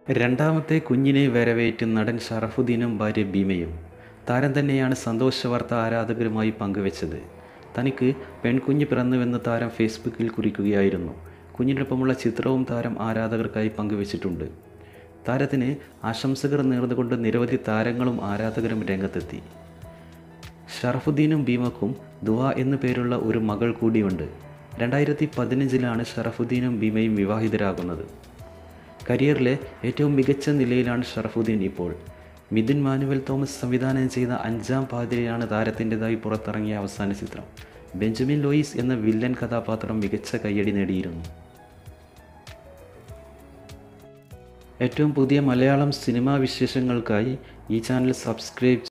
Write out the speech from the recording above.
രണ്ടാമത്തെ കുഞ്ഞിനെ വരവേറ്റ് നടൻ ഷറഫുദ്ദീനും ഭാര്യ ഭീമയും താരം തന്നെയാണ് സന്തോഷ വാർത്ത ആരാധകരുമായി പങ്കുവച്ചത് തനിക്ക് പെൺകുഞ്ഞ് പിറന്നുവെന്ന് താരം ഫേസ്ബുക്കിൽ കുറിക്കുകയായിരുന്നു കുഞ്ഞിനൊപ്പമുള്ള ചിത്രവും താരം ആരാധകർക്കായി പങ്കുവച്ചിട്ടുണ്ട് താരത്തിന് ആശംസകൾ നേർന്നുകൊണ്ട് നിരവധി താരങ്ങളും ആരാധകരും രംഗത്തെത്തി ഷറഫുദ്ദീനും ഭീമക്കും ദുവ എന്നു പേരുള്ള ഒരു മകൾ കൂടിയുണ്ട് രണ്ടായിരത്തി പതിനഞ്ചിലാണ് ഷറഫുദ്ദീനും ഭീമയും വിവാഹിതരാകുന്നത് കരിയറിലെ ഏറ്റവും മികച്ച നിലയിലാണ് ഷറഫുദ്ദീൻ ഇപ്പോൾ മിഥുൻ മാനുവൽ തോമസ് സംവിധാനം ചെയ്ത അഞ്ചാം പാതിരയാണ് താരത്തിൻ്റെതായി പുറത്തിറങ്ങിയ അവസാന ചിത്രം ബെഞ്ചമിൻ ലോയിസ് എന്ന വില്ലൻ കഥാപാത്രം മികച്ച കയ്യടി നേടിയിരുന്നു ഏറ്റവും പുതിയ മലയാളം സിനിമാ വിശേഷങ്ങൾക്കായി ഈ ചാനൽ സബ്സ്ക്രൈബ്